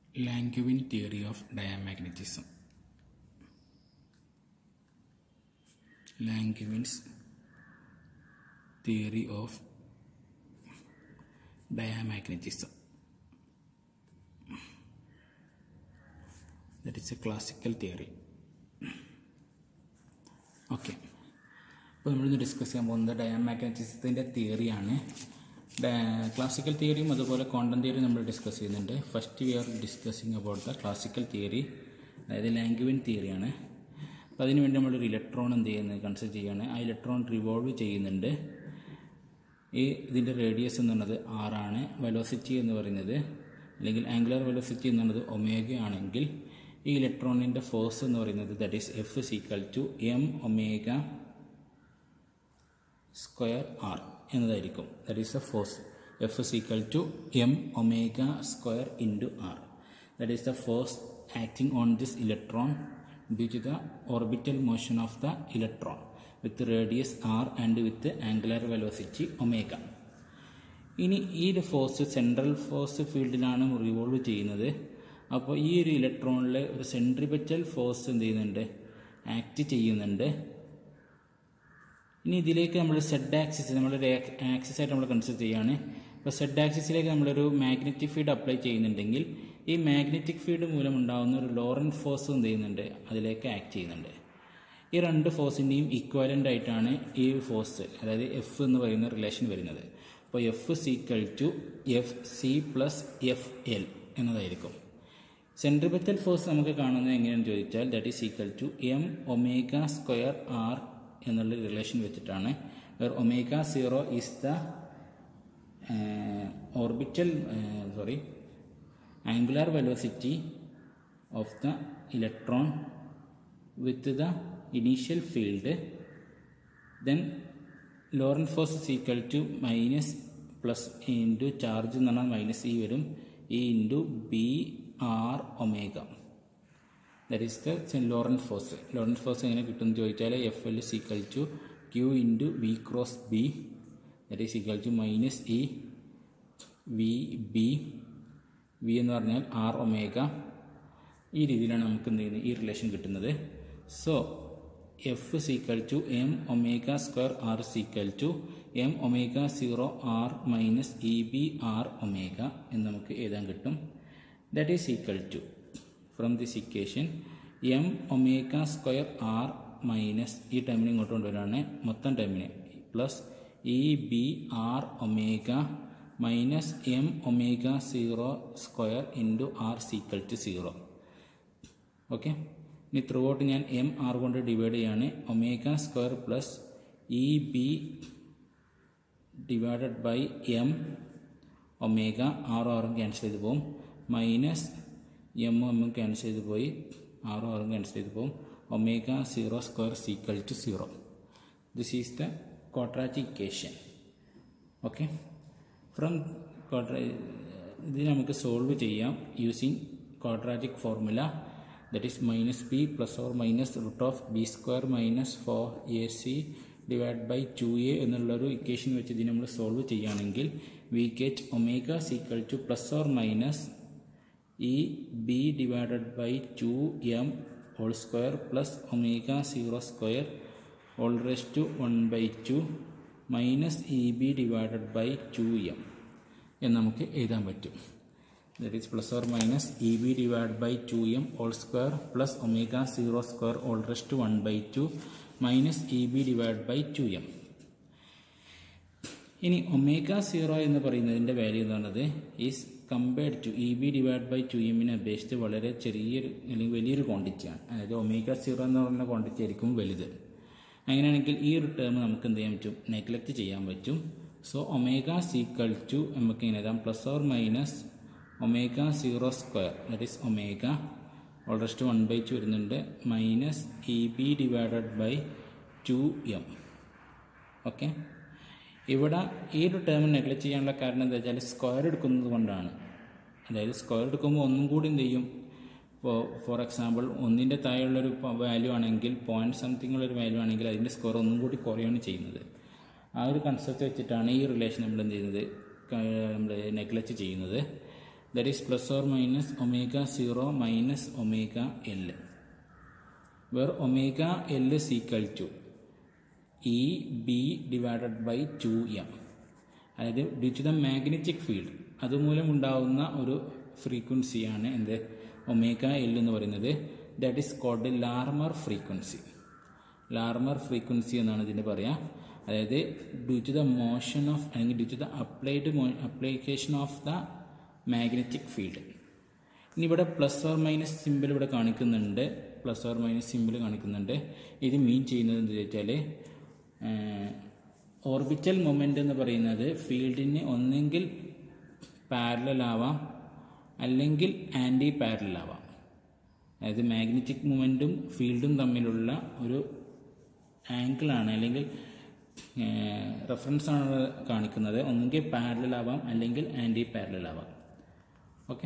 Langevin theory of diamagnetism. Langevin's theory of diamagnetism. That is a classical theory. Okay അപ്പോൾ നമ്മളിന്ന് discuss ചെയ്യാൻ പോകുന്നത് ഡയാമാഗ്നറ്റിസത്തിൻ്റെ തിയറിയാണ് classical തിയറിയും അതുപോലെ quantum തിയറിയും നമ്മൾ ഡിസ്കസ് ചെയ്യുന്നുണ്ട് first we are discussing about the classical theory അതായത് Langevin തിയറിയാണ് അപ്പോൾ അതിനുവേണ്ടി നമ്മളൊരു ഇലക്ട്രോൺ എന്ത് ചെയ്യുന്നത് കൺസിഡർ ചെയ്യുകയാണ് ആ ഇലക്ട്രോൺ റിവോൾവ് ചെയ്യുന്നുണ്ട് ഈ ഇതിൻ്റെ റേഡിയസ് എന്ന് പറയുന്നത് ആറാണ് വെലോസിറ്റി എന്ന് പറയുന്നത് അല്ലെങ്കിൽ ആംഗുലർ വെലോസിറ്റി എന്ന് പറയുന്നത് ഒമേഗ ആണെങ്കിൽ ഈ ഇലക്ട്രോണിൻ്റെ ഫോഴ്സ് എന്ന് പറയുന്നത് that is F equal to M omega square R എന്നതായിരിക്കും that is a force F equal to M omega square into R that is the force acting on this electron due to the orbital motion of the electron with radius R and with angular velocity omega ഇനി ഈ ഒരു force central force ഫീൽഡിലാണ് revolve ചെയ്യുന്നത് അപ്പോൾ ഈ ഒരു ഇലക്ട്രോണിൽ ഒരു centripetal force എന്ത് ചെയ്യുന്നുണ്ട് ആക്ട് ചെയ്യുന്നുണ്ട് ഇനി ഇതിലേക്ക് നമ്മൾ സെഡ് ആക്സിസ് നമ്മളൊരു ആക്സിസ് ആയിട്ട് നമ്മൾ കൺസിഡർ ചെയ്യുകയാണ് അപ്പോൾ സെഡ് ആക്സിസിലേക്ക് നമ്മളൊരു മാഗ്നറ്റിക് ഫീൽഡ് അപ്ലൈ ചെയ്യുന്നുണ്ടെങ്കിൽ ഈ മാഗ്നറ്റിക് ഫീൽഡ് മൂലം ഉണ്ടാകുന്ന ഒരു ലോറൻ ഫോഴ്സ് എന്ത് ചെയ്യുന്നുണ്ട് അതിലേക്ക് ആക്ട് ചെയ്യുന്നുണ്ട് ഈ രണ്ട് ഫോഴ്സിൻ്റെയും ഇക്വലൻ്റ് ആയിട്ടാണ് ഈ ഫോഴ്സ് അതായത് എഫ് എന്ന് പറയുന്ന റിലേഷൻ വരുന്നത് അപ്പോൾ F equal to F C plus F L എന്നതായിരിക്കും സെൻട്രിപെറ്റൽ ഫോഴ്സ് നമുക്ക് കാണുന്നത് എങ്ങനെയാണെന്ന് ചോദിച്ചാൽ that is equal to M omega square R എന്നുള്ള റിലേഷൻ വെച്ചിട്ടാണ് where omega zero is the orbital sorry angular velocity of the electron with the initial field then Lorentz force is equal to minus plus into charge എന്ന് പറഞ്ഞാൽ minus e വരും e into B R omega that is the Lauren force Lorentz force എങ്ങനെ കിട്ടുമെന്ന് ചോദിച്ചാൽ F L is equal to Q into V cross B that is equal to minus e V B V എന്ന് പറഞ്ഞാൽ R omega ഈ രീതിയിലാണ് നമുക്ക് എന്ത് ചെയ്യുന്നത് ഈ റിലേഷൻ കിട്ടുന്നത് so F equal to M omega square R equal to M omega zero R minus e B R omega എന്ന് നമുക്ക് എഴുതാൻ കിട്ടും that is equal to from this equation M omega square R minus ഈ ടൈമിനെ ഇങ്ങോട്ട് കൊണ്ടുവരാണ് മൊത്തം ടൈമിനെ plus e B R omega minus M omega zero square into R equal to zero okay ഇനി ത്രൂ ഔട്ട് ഞാൻ എം ആർ കൊണ്ട് divide ചെയ്യാണ് omega square plus e B divided by M omega ആറും ആറും ക്യാൻസൽ ചെയ്ത് പോകും minus എമ്മും എമ്മും ക്യാൻസൽ ചെയ്ത് പോയി ആറും ആറും ക്യാൻസൽ ചെയ്ത് പോകും omega zero square equal to zero this is the quadratic equation okay from quadra ഇത് നമുക്ക് സോൾവ് ചെയ്യാം using quadratic formula that is minus b plus or minus root of b square minus 4ac divide by two A എന്നുള്ളൊരു equation വെച്ച് ഇതിനെ നമ്മൾ solve ചെയ്യുകയാണെങ്കിൽ we get omega equal to plus or minus e B divided by two M whole square plus omega zero square whole raised to one by two minus e B divided by two M എന്ന് നമുക്ക് എഴുതാൻ പറ്റും that is plus or minus EB divided by 2m whole square plus omega 0 square all raised to 1 by 2 minus EB divided by 2m ഇനി omega zero എന്ന് പറയുന്നതിൻ്റെ value എന്ന് പറയുന്നത് is compared to e B divide by two എമ്മിനെ അപേക്ഷിച്ച് വളരെ ചെറിയൊരു അല്ലെങ്കിൽ വലിയൊരു ക്വാണ്ടിറ്റിയാണ് അതായത് ഒമേഗ സീറോ എന്ന് പറയുന്ന ക്വാണ്ടിറ്റി ആയിരിക്കും വലുത് അങ്ങനെയാണെങ്കിൽ ഈ ഒരു ടേം നമുക്ക് എന്ത് ചെയ്യാൻ പറ്റും നെഗ്ലക്റ്റ് ചെയ്യാൻ പറ്റും സോ ഒമേഗ സീക്വൽ ടു നമുക്ക് ഇങ്ങനെ എഴുതാം plus or minus omega zero square that is omega whole raised one by two വരുന്നുണ്ട് minus e B divided by two M okay ഇവിടെ ഈ ഒരു ടേം നെഗ്ലക്റ്റ് ചെയ്യാനുള്ള കാരണം എന്താ വെച്ചാൽ സ്ക്വയർ എടുക്കുന്നത് കൊണ്ടാണ് അതായത് സ്ക്വയർ എടുക്കുമ്പോൾ ഒന്നും കൂടി എന്ത് ചെയ്യും ഇപ്പോൾ ഫോർ എക്സാമ്പിൾ ഒന്നിൻ്റെ താഴെയുള്ളൊരു വാല്യൂ ആണെങ്കിൽ പോയിൻറ്റ് സംതിങ് ഉള്ളൊരു വാല്യൂ ആണെങ്കിൽ അതിൻ്റെ സ്കോർ ഒന്നും കൂടി കുറയാണ് ചെയ്യുന്നത് ആ ഒരു കൺസെപ്റ്റ് വെച്ചിട്ടാണ് ഈ റിലേഷൻ നമ്മൾ എന്ത് ചെയ്യുന്നത് നമ്മൾ നെഗ്ലക്റ്റ് ചെയ്യുന്നത് that is plus or minus omega 0 minus omega L where omega L is equal to E B divided by 2m അതായത് due to the magnetic field അതുമൂലം ഉണ്ടാവുന്ന ഒരു ഫ്രീക്വൻസിയാണ് എന്ത് ഒമേഗ എൽ എന്ന് പറയുന്നത് that is called Larmor frequency Larmor frequency എന്നാണ് ഇതിന് പറയുക അതായത് due to the motion of അല്ലെങ്കിൽ due to the applied application of the magnetic field ഇനി ഇവിടെ പ്ലസ് ഓർ മൈനസ് സിമ്പിൾ ഇവിടെ കാണിക്കുന്നുണ്ട് പ്ലസ് ഓർ മൈനസ് സിമ്പിൾ കാണിക്കുന്നുണ്ട് ഇത് മീൻ ചെയ്യുന്നത് എന്താ വെച്ചാൽ ഓർബിറ്റൽ മൊമെൻ്റ് എന്ന് പറയുന്നത് ഫീൽഡിന് ഒന്നെങ്കിൽ പാരലൽ ആവാം അല്ലെങ്കിൽ ആൻറ്റി പാരലൽ ആവാം അതായത് മാഗ്നറ്റിക് മൊമെൻറ്റും ഫീൽഡും തമ്മിലുള്ള ഒരു ആംഗിളാണ് അല്ലെങ്കിൽ റെഫറൻസ് ആണ് കാണിക്കുന്നത് ഒന്നുകിൽ പാരലൽ ആവാം അല്ലെങ്കിൽ ആൻറ്റി പാരലൽ ആവാം ഓക്കെ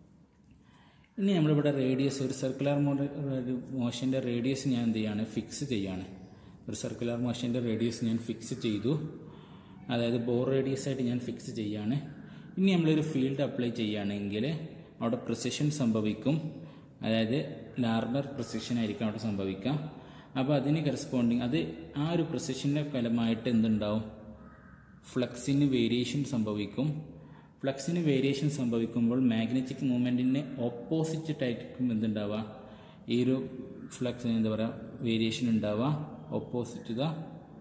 ഇനി നമ്മളിവിടെ റേഡിയസ് ഒരു സർക്കുലർ മോഷൻ്റെ റേഡിയസ് ഞാൻ എന്ത് ചെയ്യാണ് ഫിക്സ് ചെയ്യാണ് ഒരു സർക്കുലർ മോഷൻ്റെ റേഡിയസ് ഞാൻ ഫിക്സ് ചെയ്തു അതായത് ബോർ റേഡിയസ് ആയിട്ട് ഞാൻ ഫിക്സ് ചെയ്യാണ് ഇനി നമ്മളൊരു ഫീൽഡ് അപ്ലൈ ചെയ്യുകയാണെങ്കിൽ അവിടെ പ്രിസിഷൻ സംഭവിക്കും അതായത് ലാർമർ പ്രിസിഷൻ ആയിരിക്കും അവിടെ സംഭവിക്കുക അപ്പോൾ അതിന് കറസ്പോണ്ടിങ് അത് ആ ഒരു പ്രിസിഷൻ്റെ ഫലമായിട്ട് എന്തുണ്ടാവും ഫ്ലക്സിന് വേരിയേഷൻ സംഭവിക്കും ഫ്ലക്സിന് വേരിയേഷൻ സംഭവിക്കുമ്പോൾ മാഗ്നറ്റിക് മൂവ്മെൻറ്റിന് ഓപ്പോസിറ്റ് ആയിരിക്കും എന്തുണ്ടാവുക ഈ ഒരു ഫ്ലക്സ് എന്താ പറയുക വേരിയേഷൻ ഉണ്ടാവുക opposite the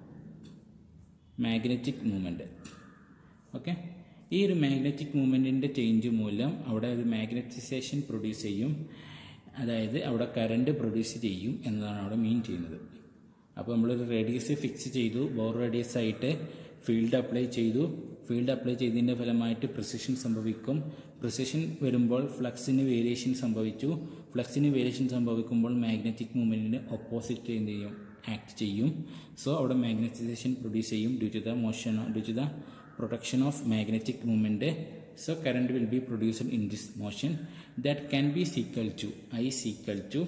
magnetic movement okay ഈ ഒരു മാഗ്നറ്റിക് മൂവ്മെൻറ്റിൻ്റെ ചേഞ്ച് മൂലം അവിടെ ഒരു മാഗ്നറ്റിസേഷൻ പ്രൊഡ്യൂസ് ചെയ്യും അതായത് അവിടെ കറണ്ട് പ്രൊഡ്യൂസ് ചെയ്യും എന്നതാണ് അവിടെ മീൻ ചെയ്യുന്നത് അപ്പോൾ നമ്മളൊരു റേഡിയസ് ഫിക്സ് ചെയ്തു ബോർ റേഡിയസ് ആയിട്ട് ഫീൽഡ് അപ്ലൈ ചെയ്തു ഫീൽഡ് അപ്ലൈ ചെയ്തതിൻ്റെ ഫലമായിട്ട് പ്രിസിഷൻ സംഭവിക്കും പ്രിസിഷൻ വരുമ്പോൾ ഫ്ലക്സിന് വേരിയേഷൻ സംഭവിച്ചു ഫ്ലക്സിന് വേരിയേഷൻ സംഭവിക്കുമ്പോൾ മാഗ്നറ്റിക് മൂവ്മെൻറ്റിന് ഓപ്പോസിറ്റ് എന്ത് ചെയ്യും ആക്ട് ചെയ്യും സോ അവിടെ മാഗ്നറ്റൈസേഷൻ പ്രൊഡ്യൂസ് ചെയ്യും due to the motion due to the protection of magnetic movement so current will be produced in this motion that can be equal to I equal to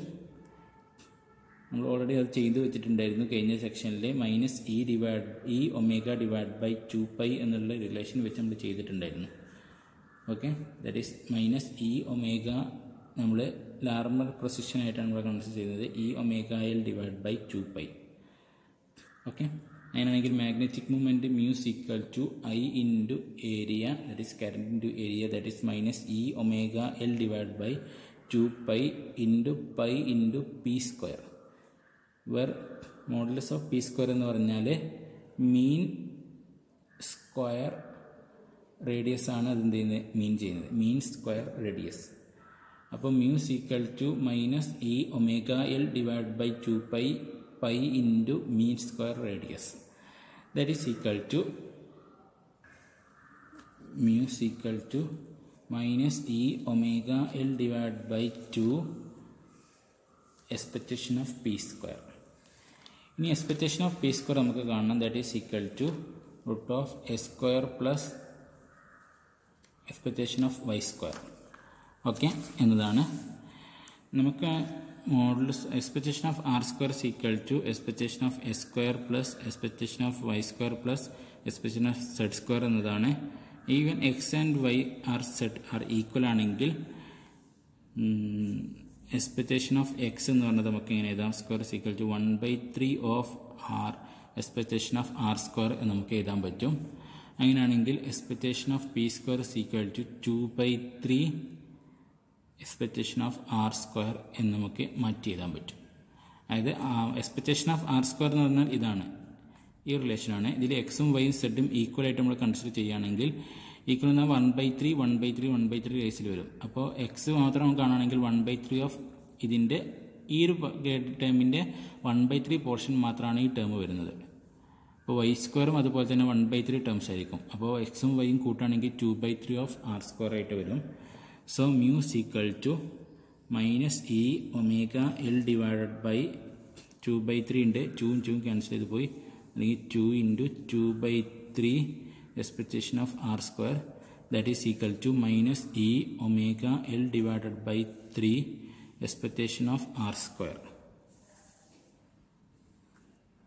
നമ്മൾ already അത് ചെയ്തു വെച്ചിട്ടുണ്ടായിരുന്നു കഴിഞ്ഞ സെക്ഷനിൽ minus e divide e omega divide by two pi എന്നുള്ള relation വെച്ച് നമ്മൾ ചെയ്തിട്ടുണ്ടായിരുന്നു okay that is minus e omega നമ്മൾ ലാർമർ പ്രൊസിഷൻ ആയിട്ടാണ് നമ്മൾ കൺസിഡർ ചെയ്യുന്നത് e omega L divide by two pi okay അങ്ങനെയാണെങ്കിൽ magnetic movement mu's equal to I into area that is current into area that is minus e omega L divide by two pi into pi into P square where modulus of P square എന്ന് പറഞ്ഞാൽ മീൻ square radius ആണ് അതെന്ത് ചെയ്യുന്നത് mean ചെയ്യുന്നത് mean square radius അപ്പോൾ mu's equal to minus e omega L divide by two pi pi into mean square radius that is equal to mu's equal to minus e omega L divide by two expectation of P square ഇനി expectation of P square നമുക്ക് കാണണം that is equal to root of S square plus expectation of Y square okay എന്നതാണ് നമുക്ക് modulus expectation of R square equal to expectation of S square plus expectation of Y square plus expectation of Z square എന്നതാണ് even X and Y are Z are equal ആണെങ്കിൽ expectation of X എന്ന് പറഞ്ഞത് നമുക്ക് ഇങ്ങനെ എഴുതാം square equal to one by three of R expectation of R square എന്ന് നമുക്ക് എഴുതാൻ പറ്റും അങ്ങനെയാണെങ്കിൽ expectation of P square equal to two by three expectation of R square എന്ന് നമുക്ക് മാറ്റി എഴുതാൻ പറ്റും അതായത് എക്സ്പെക്റ്റേഷൻ ഓഫ് ആർ സ്ക്വയർ എന്ന് പറഞ്ഞാൽ ഇതാണ് ഈ റിലേഷനാണ് ഇതിൽ എക്സും വൈയും സെഡും ഈക്വൽ ആയിട്ട് നമ്മൾ കൺസിഡർ ചെയ്യുകയാണെങ്കിൽ ഈക്വൽ എന്നാൽ one by three one by three one by three കേസിൽ വരും അപ്പോൾ എക്സ് മാത്രം നമുക്ക് കാണുകയാണെങ്കിൽ വൺ ബൈ ത്രീ ഓഫ് ഇതിൻ്റെ ഈ ഒരു ടേമിൻ്റെ വൺ ബൈ ത്രീ പോർഷൻ മാത്രമാണ് ഈ ടേം വരുന്നത് അപ്പോൾ വൈ സ്ക്വയറും അതുപോലെ തന്നെ വൺ ബൈ ത്രീ ടേംസ് ആയിരിക്കും അപ്പോൾ എക്സും വൈയും കൂട്ടുകയാണെങ്കിൽ two by three of R square ആയിട്ട് വരും so mu's equal to minus e omega L divided by two by three ഉണ്ട് ടൂവും ടൂവും ക്യാൻസൽ ചെയ്ത് പോയി അല്ലെങ്കിൽ two into two by three expectation of R square that is equal to minus e omega L divided by three expectation of R square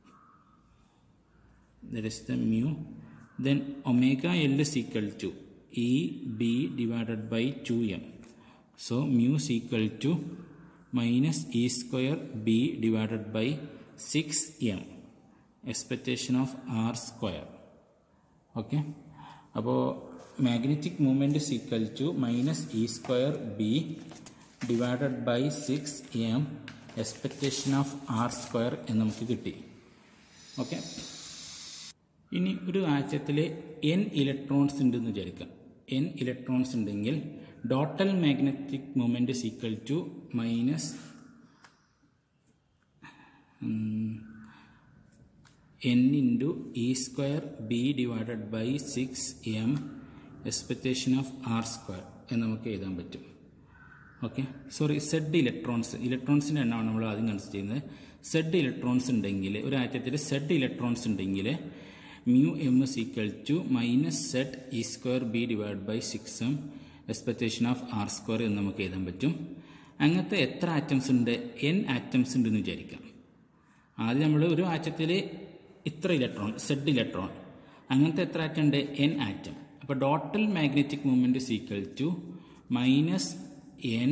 that is the mu then omega L is equal to e B divided by two M so mu is equal to minus e square B divided by six M expectation of R square okay അപ്പോൾ magnetic movement is equal to minus e square B divided by six M expectation of R square എന്ന് നമുക്ക് കിട്ടി okay ഇനി ഒരു ആറ്റത്തിൽ N electrons ഉണ്ടെന്ന് വിചാരിക്കാം N electrons ഉണ്ടെങ്കിൽ total magnetic movement is equal to minus N into e square B divided by six M expectation of R square എന്ന് നമുക്ക് എഴുതാൻ പറ്റും ഓക്കെ സോറി സെഡ് ഇലക്ട്രോൺസ് ഇലക്ട്രോൺസിൻ്റെ എണ്ണമാണ് നമ്മൾ ആദ്യം കൺസിഡർ ചെയ്യുന്നത് സെഡ് ഇലക്ട്രോൺസ് ഉണ്ടെങ്കിൽ ഒരു ആറ്റത്തിൽ സെഡ് ഇലക്ട്രോൺസ് ഉണ്ടെങ്കിൽ mu M is equal to minus Z E square B divide by six M expectation of R square എന്ന് നമുക്ക് എഴുതാൻ പറ്റും അങ്ങനത്തെ എത്ര ആറ്റംസ് ഉണ്ട് എൻ ആറ്റംസ് ഉണ്ടെന്ന് വിചാരിക്കാം ആദ്യം നമ്മൾ ഒരു ആറ്റത്തിൽ ഇത്ര ഇലക്ട്രോൺ സെഡ് ഇലക്ട്രോൺ അങ്ങനത്തെ എത്ര ആറ്റം ഉണ്ട് എൻ ആറ്റം അപ്പോൾ total magnetic movement is equal to minus N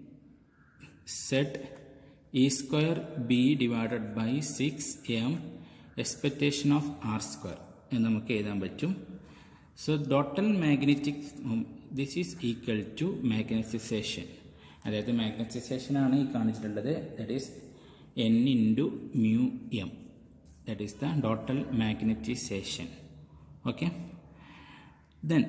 Z E square B divided by six M expectation of R square എന്ന് നമുക്ക് എഴുതാൻ പറ്റും so total magnetic this is equal to magnetization അതായത് magnetization ആണ് ഈ കാണിച്ചിട്ടുള്ളത് that is N into mu M that is the total magnetization okay then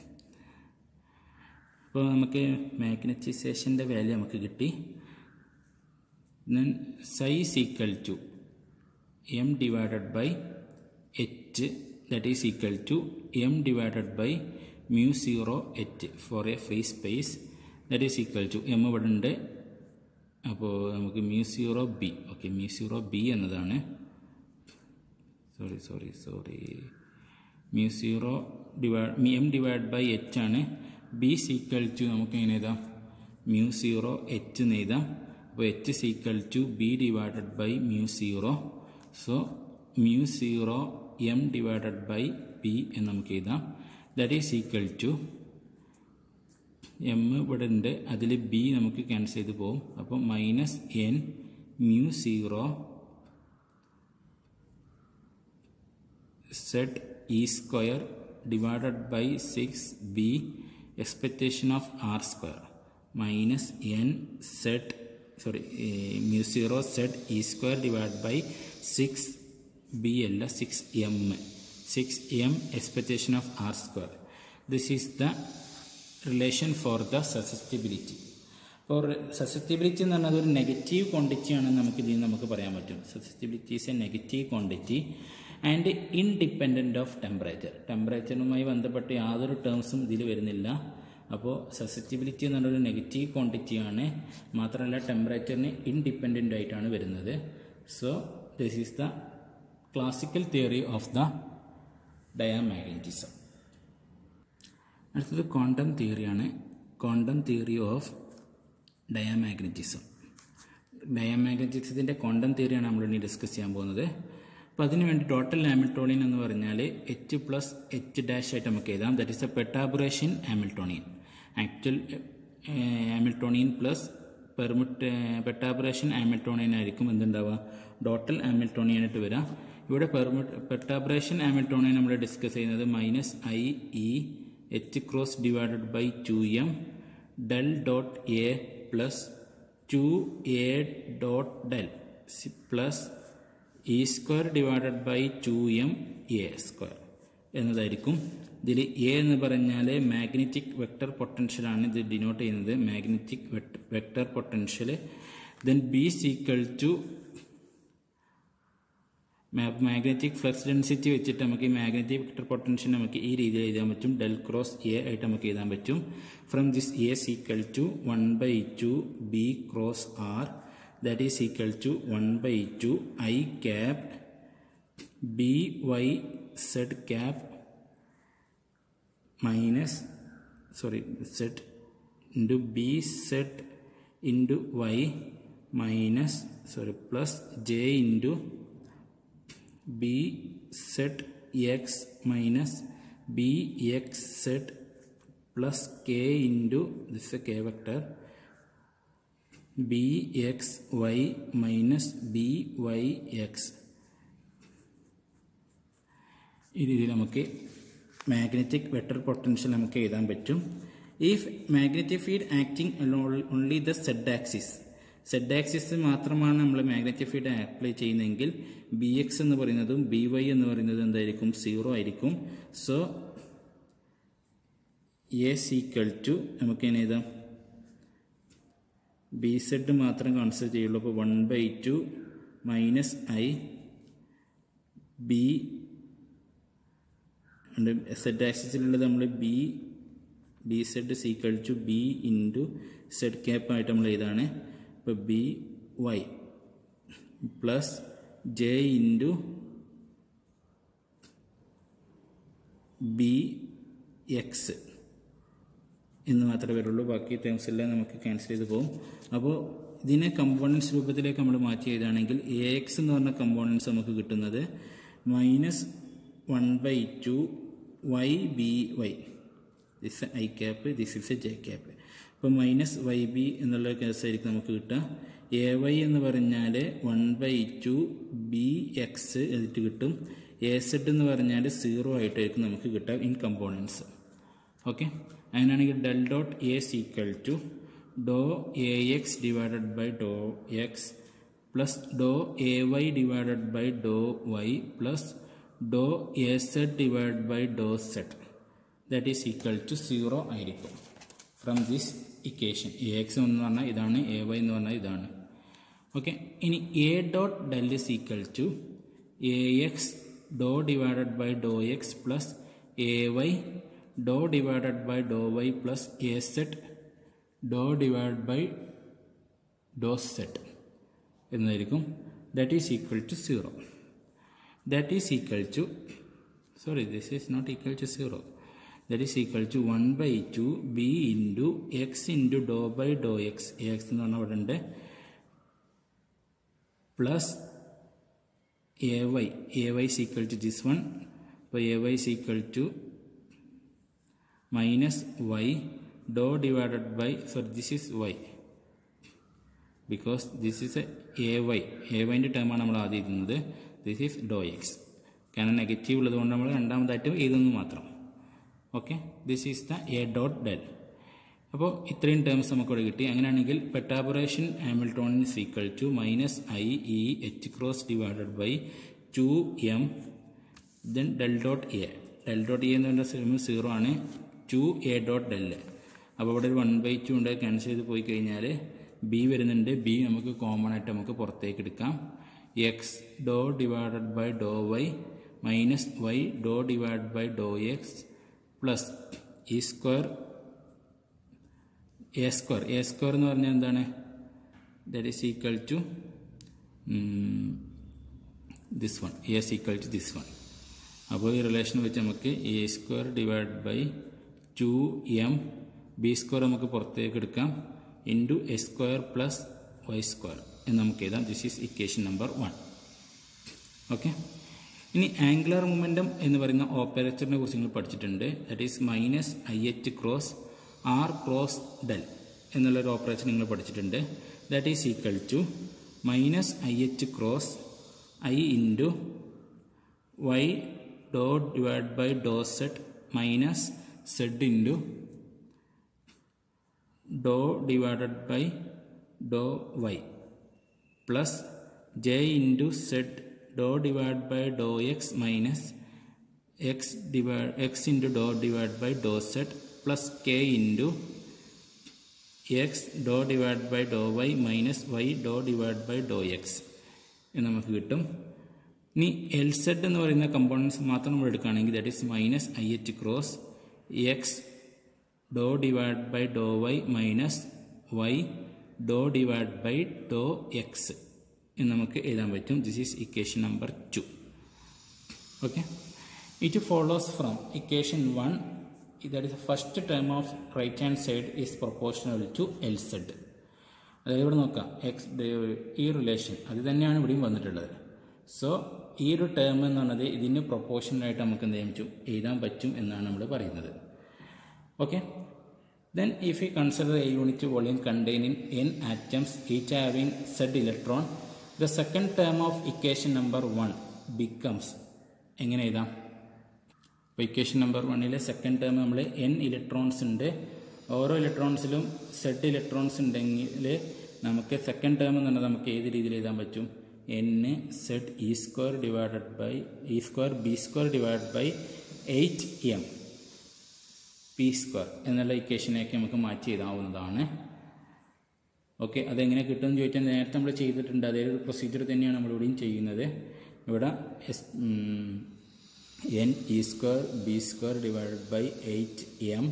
ഇപ്പോൾ നമുക്ക് മാഗ്നറ്റിസേഷൻ്റെ വാല്യൂ നമുക്ക് കിട്ടി then chi's equal to M divided by H that is equal to M divided by mu zero H for a free space that is equal to M ഇവിടെ ഉണ്ട് അപ്പോൾ നമുക്ക് mu zero B okay mu zero B എന്നതാണ് sorry sorry sorry mu zero divide M divide by H ആണ് B equal to നമുക്ക് എങ്ങനെ എഴുതാം mu zero H എന്ന് എഴുതാം അപ്പോൾ H equal to B divided by mu zero so mu zero M divided by B എന്ന് നമുക്ക് എഴുതാം that is equal to M ഇവിടെ ഉണ്ട് അതിൽ ബി നമുക്ക് ക്യാൻസൽ ചെയ്ത് പോകും അപ്പോൾ minus N mu zero Z E square divided by six B expectation of R square minus N Z sorry mu zero Z E square divide by six B അല്ല six M six M expectation of R square this is the relation for the susceptibility അപ്പോൾ susceptibility എന്ന് പറഞ്ഞാൽ ഒരു negative quantity ആണെന്ന് നമുക്ക് ഇതിൽ നമുക്ക് പറയാൻ പറ്റും susceptibility is a negative quantity and independent of temperature ടെമ്പറേച്ചറുമായി ബന്ധപ്പെട്ട് യാതൊരു ടേംസും ഇതിൽ വരുന്നില്ല അപ്പോൾ സസെപ്റ്റിബിലിറ്റി എന്ന് പറഞ്ഞൊരു നെഗറ്റീവ് ക്വാണ്ടിറ്റിയാണ് മാത്രമല്ല ടെമ്പറേച്ചറിന് ഇൻഡിപെൻഡൻ്റ് ആയിട്ടാണ് വരുന്നത് so this is the classical theory of the diamagnetism അടുത്തത് ക്വാണ്ടം തിയറിയാണ് ക്വാണ്ടം തിയറി ഓഫ് ഡയാമാഗ്നറ്റിസം ഡയാമാഗ്നറ്റിസത്തിൻ്റെ ക്വാണ്ടം തിയറിയാണ് നമ്മൾ ഇനി ഡിസ്കസ് ചെയ്യാൻ പോകുന്നത് അപ്പോൾ അതിന് വേണ്ടി ടോട്ടൽ ആമിൽട്ടോണിയൻ എന്ന് പറഞ്ഞാൽ എച്ച് പ്ലസ് എച്ച് ഡാഷ് ആയിട്ട് നമുക്ക് എഴുതാം that is a perturbation Hamiltonian actual Hamiltonian plus permit perturbation Hamiltonian ആയിരിക്കും എന്തുണ്ടാവുക ടോട്ടൽ ആമിൽട്ടോണിയൻ ആയിട്ട് വരാം ഇവിടെ പെർമിറ്റ് പെട്ടാബുറേഷൻ ആമിൽട്ടോണിയൻ നമ്മൾ ഡിസ്കസ് ചെയ്യുന്നത് minus I E H cross divided by two M del dot A plus two A dot del plus E square divided by two M A square എന്നതായിരിക്കും ഇതിൽ A എന്ന് പറഞ്ഞാൽ magnetic vector പൊട്ടൻഷ്യലാണ് ഇത് denote ചെയ്യുന്നത് magnetic vector potential then B equal to magnetic flux density വെച്ചിട്ട് നമുക്ക് ഈ magnetic vector potential നമുക്ക് ഈ രീതിയിൽ എഴുതാൻ പറ്റും ഡെൽ ക്രോസ് എ ആയിട്ട് നമുക്ക് എഴുതാൻ പറ്റും from this A is equal to one by two B cross R that is equal to 1 by 2 i cap b y z cap minus sorry z into b z into y minus sorry plus j into b z x minus b x z plus K into this A K vector B X Y minus B Y X ഈ രീതിയിൽ നമുക്ക് magnetic vector potential നമുക്ക് എഴുതാൻ പറ്റും if magnetic field acting only the Z axis Z axis മാത്രമാണ് നമ്മൾ magnetic field apply ചെയ്യുന്നതെങ്കിൽ B X എന്ന് പറയുന്നതും ബി വൈ എന്ന് പറയുന്നതും എന്തായിരിക്കും സീറോ ആയിരിക്കും സോ എ സീക്വൽ ടു നമുക്ക് എങ്ങനെ എഴുതാം ബി സെഡ് മാത്രം കൺസിഡർ ചെയ്യുള്ളൂ അപ്പോൾ one by two minus I B Z ആക്സിസിലുള്ളത് നമ്മൾ B B Z is equal to B into Z cap ആയിട്ട് നമ്മൾ ഇതാണ് ഇപ്പോൾ B Y plus J into B X എന്ന് മാത്രമേ വരുള്ളൂ ബാക്കി ടേംസ് എല്ലാം നമുക്ക് ക്യാൻസൽ ചെയ്ത് പോകും അപ്പോൾ ഇതിനെ കമ്പോണൻസ് രൂപത്തിലേക്ക് നമ്മൾ മാറ്റി എഴുതുകയാണെങ്കിൽ എ എക്സ് എന്ന് പറഞ്ഞ കമ്പോണൻസ് നമുക്ക് കിട്ടുന്നത് minus one by two Y B Y this I cap this is A J cap അപ്പോൾ മൈനസ് വൈ ബി എന്നുള്ള കേസായിരിക്കും നമുക്ക് കിട്ടുക എ വൈ എന്ന് പറഞ്ഞാൽ one by two B X എന്നിട്ട് കിട്ടും എ സെഡ് എന്ന് പറഞ്ഞാൽ സീറോ ആയിട്ടായിരിക്കും നമുക്ക് കിട്ടുക ഇൻ കമ്പോണൻസ് ഓക്കെ അങ്ങനെയാണെങ്കിൽ del dot A is equal to doe A X divided by doe X plus doe A Y divided by doe Y plus doe A Z divide by doe Z that is equal to zero ആയിരിക്കും from this equation A X എന്ന് പറഞ്ഞാൽ ഇതാണ് A Y എന്ന് പറഞ്ഞാൽ ഇതാണ് okay ഇനി A dot del is equal to A X doe divided by doe X plus A Y doe divided by doe Y plus A Z doe divide by doe Z എന്നായിരിക്കും that is equal to zero that is equal to sorry this is not equal to 0 that is equal to 1 by 2 b into x into dou by dou x x എന്ന് പറഞ്ഞാൽ ഇവിടെ ഉണ്ട് plus A Y A Y is equal to this one അപ്പോൾ A Y is equal to minus Y doe divided by sorry this is Y because this is A Y A വൈൻ്റെ ടേമാണ് നമ്മൾ ആദ്യം എഴുതുന്നത് ദിസ് ഈസ് ഡോ എക്സ് കാരണം negative ഉള്ളത് കൊണ്ട് നമ്മൾ രണ്ടാമതായിട്ട് എഴുതുന്നു മാത്രം okay this is the A dot del അപ്പോൾ ഇത്രയും ടേംസ് നമുക്കിവിടെ കിട്ടി അങ്ങനെയാണെങ്കിൽ perturbation Hamiltonian is equal to minus I E H cross divided by two M then del dot A del dot A എന്ന് പറഞ്ഞാൽ സീറോ ആണ് ടു എ ഡോട്ട് ഡെൽ അപ്പോൾ ഇവിടെ ഒരു വൺ ബൈ ടു ഉണ്ട് ക്യാൻസൽ ചെയ്ത് പോയി കഴിഞ്ഞാൽ ബി വരുന്നുണ്ട് ബി നമുക്ക് കോമൺ ആയിട്ട് നമുക്ക് പുറത്തേക്ക് എടുക്കാം X doe divided by doe Y minus Y doe divide by doe X plus E square A square A square എന്ന് പറഞ്ഞാൽ എന്താണ് that is equal to this one A is equal to this one അപ്പോൾ ഈ relation വെച്ച് നമുക്ക് A square divide by two M B square നമുക്ക് പുറത്തേക്ക് എടുക്കാം into A square plus Y square എന്ന് നമുക്ക് എഴുതാം this is equation number one okay ഇനി ആംഗുലർ മൊമെൻറ്റം എന്ന് പറയുന്ന ഓപ്പറേറ്ററിനെ കുറിച്ച് നിങ്ങൾ പഠിച്ചിട്ടുണ്ട് that is minus I H cross R cross del എന്നുള്ളൊരു ഓപ്പറേഷൻ നിങ്ങൾ പഠിച്ചിട്ടുണ്ട് that is equal to minus I H cross I into Y doe divide by doe Z minus Z into doe divided by doe Y plus J into Z doe divide by doe X minus X divide X into doe divide by doe Z plus K into X doe divide by doe Y minus Y doe divide by doe X എന്ന് നമുക്ക് കിട്ടും ഇനി L Z എന്ന് പറയുന്ന components മാത്രം നമ്മൾ എടുക്കുകയാണെങ്കിൽ that is minus I H cross X doe divide by doe Y minus Y doe divide by doe X എന്ന് നമുക്ക് എഴുതാൻ പറ്റും this is equation number two okay it follows from equation one that is the first term of right hand side is proportional to L z അതായത് ഇവിടെ നോക്കാം X ഈ relation അത് തന്നെയാണ് ഇവിടെയും വന്നിട്ടുള്ളത് സോ ഈ ഒരു ടേം എന്ന് പറഞ്ഞത് ഇതിന് പ്രൊപ്പോർഷണലായിട്ട് നമുക്ക് എന്ത് ചെയ്യാൻ പറ്റും എഴുതാൻ പറ്റും എന്നാണ് നമ്മൾ പറയുന്നത് Okay. Then if we consider a unit volume containing n atoms each having z electron, the second term of equation number 1 becomes എങ്ങനെ എഴുതാം അപ്പോൾ ഇക്വേഷൻ നമ്പർ വണ്ണിലെ സെക്കൻഡ് ടേം നമ്മൾ എൻ ഇലക്ട്രോൺസ് ഉണ്ട് ഓരോ ഇലക്ട്രോൺസിലും സെഡ് ഇലക്ട്രോൺസ് ഉണ്ടെങ്കിൽ നമുക്ക് സെക്കൻഡ് ടേം എന്ന് പറഞ്ഞാൽ നമുക്ക് ഏത് രീതിയിൽ എഴുതാൻ പറ്റും N Z E square divided by E square B square divided by eight M P square എന്നുള്ള ഇക്വേഷനൊക്കെ നമുക്ക് മാറ്റി എഴുതാവുന്നതാണ് ഓക്കെ അതെങ്ങനെ കിട്ടുമെന്ന് ചോദിച്ചാൽ നേരത്തെ നമ്മൾ ചെയ്തിട്ടുണ്ട് അതേ ഒരു പ്രൊസീജിയർ തന്നെയാണ് നമ്മളിവിടെയും ചെയ്യുന്നത് ഇവിടെ S N E square B square divided by eight M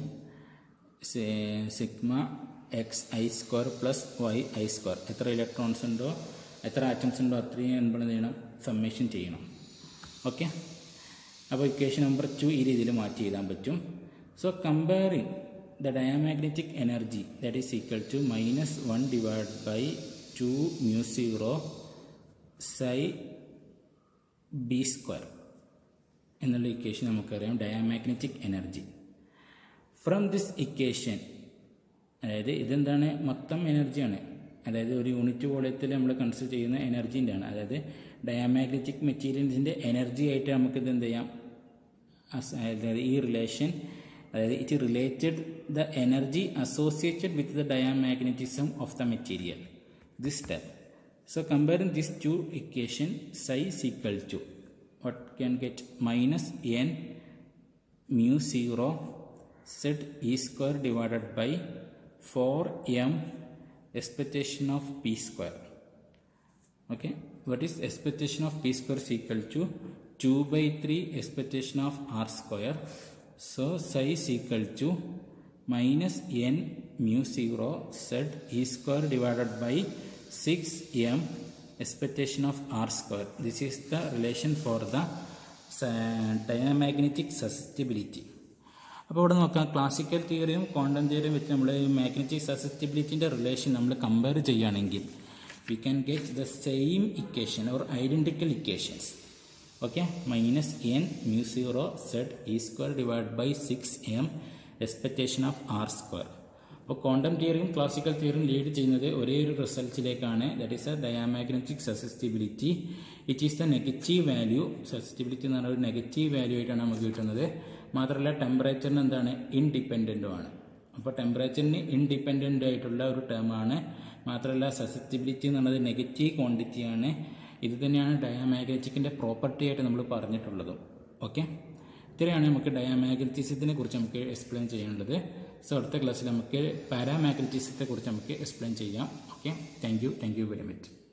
sigma X I square plus Y I square എത്ര ഇലക്ട്രോൺസ് ഉണ്ടോ എത്ര ആറ്റംസ് ഉണ്ടോ അത്രയും എന്ത് ചെയ്യണം സമ്മേഷൻ ചെയ്യണം ഓക്കെ അപ്പോൾ ഇക്വേഷൻ നമ്പർ ടു ഈ രീതിയിൽ മാറ്റി എഴുതാൻ പറ്റും so comparing the diamagnetic energy that is equal to minus one divide by two mu zero psi B square എന്നുള്ള ഇക്വേഷൻ നമുക്കറിയാം diamagnetic energy from this equation അതായത് ഇതെന്താണ് മൊത്തം എനർജിയാണ് അതായത് ഒരു യൂണിറ്റ് വോളിയത്തിൽ നമ്മൾ കൺസിഡർ ചെയ്യുന്ന എനർജീൻ്റെ ആണ് അതായത് ഡയാമാഗ്നറ്റിക് മെറ്റീരിയൽസിൻ്റെ എനർജി ആയിട്ട് നമുക്ക് ഇത് എന്ത് ചെയ്യാം അതായത് ഈ റിലേഷൻ അതായത് it related the energy associated with the diamagnetism of the material this step so comparing this to equation psi is equal to what can get minus n mu 0 z e square divided by 4m expectation of p square okay what is expectation of p square is equal to 2 by 3 expectation of r square so psi is equal to minus n mu 0 z e square divided by 6m expectation of r square this is the relation for the diamagnetic susceptibility അപ്പോൾ ഇവിടെ നോക്കാം classical തിയറിയും quantum തിയറിയും വെച്ച് നമ്മൾ ഈ magnetic സസെപ്റ്റിബിലിറ്റിൻ്റെ relation നമ്മൾ compare ചെയ്യുകയാണെങ്കിൽ we can get the same equation or identical equations okay minus N mu zero Z E square divide by six M expectation of R square അപ്പോൾ ക്വാണ്ടം തിയറിയും classical തിയറിയും lead ചെയ്യുന്നത് ഒരേ ഒരു റിസൾട്ടിലേക്കാണ് that is a diamagnetic susceptibility it is the negative value susceptibility എന്ന് പറഞ്ഞ ഒരു നെഗറ്റീവ് വാല്യൂ ആയിട്ടാണ് നമുക്ക് കിട്ടുന്നത് മാത്രമല്ല ടെമ്പറേച്ചറിന് എന്താണ് ഇൻഡിപെൻഡൻറ്റുമാണ് അപ്പോൾ ടെമ്പറേച്ചറിന് ഇൻഡിപെൻഡൻ്റ് ആയിട്ടുള്ള ഒരു ടേമാണ് മാത്രമല്ല സസെപ്റ്റിബിലിറ്റി എന്ന് പറയുന്നത് നെഗറ്റീവ് ക്വാണ്ടിറ്റിയാണ് ഇത് തന്നെയാണ് ഡയാമാഗ്നറ്റിക്കിൻ്റെ പ്രോപ്പർട്ടി ആയിട്ട് നമ്മൾ പറഞ്ഞിട്ടുള്ളതും ഓക്കെ ഇത്രയാണ് നമുക്ക് ഡയാമാഗ്നറ്റിസത്തിനെ കുറിച്ച് നമുക്ക് എക്സ്പ്ലെയിൻ ചെയ്യാനുള്ളത് സോ അടുത്ത ക്ലാസ്സിൽ നമുക്ക് പാരാമാഗ്നറ്റിസത്തെ കുറിച്ച് നമുക്ക് എക്സ്പ്ലെയിൻ ചെയ്യാം okay thank you thank you very much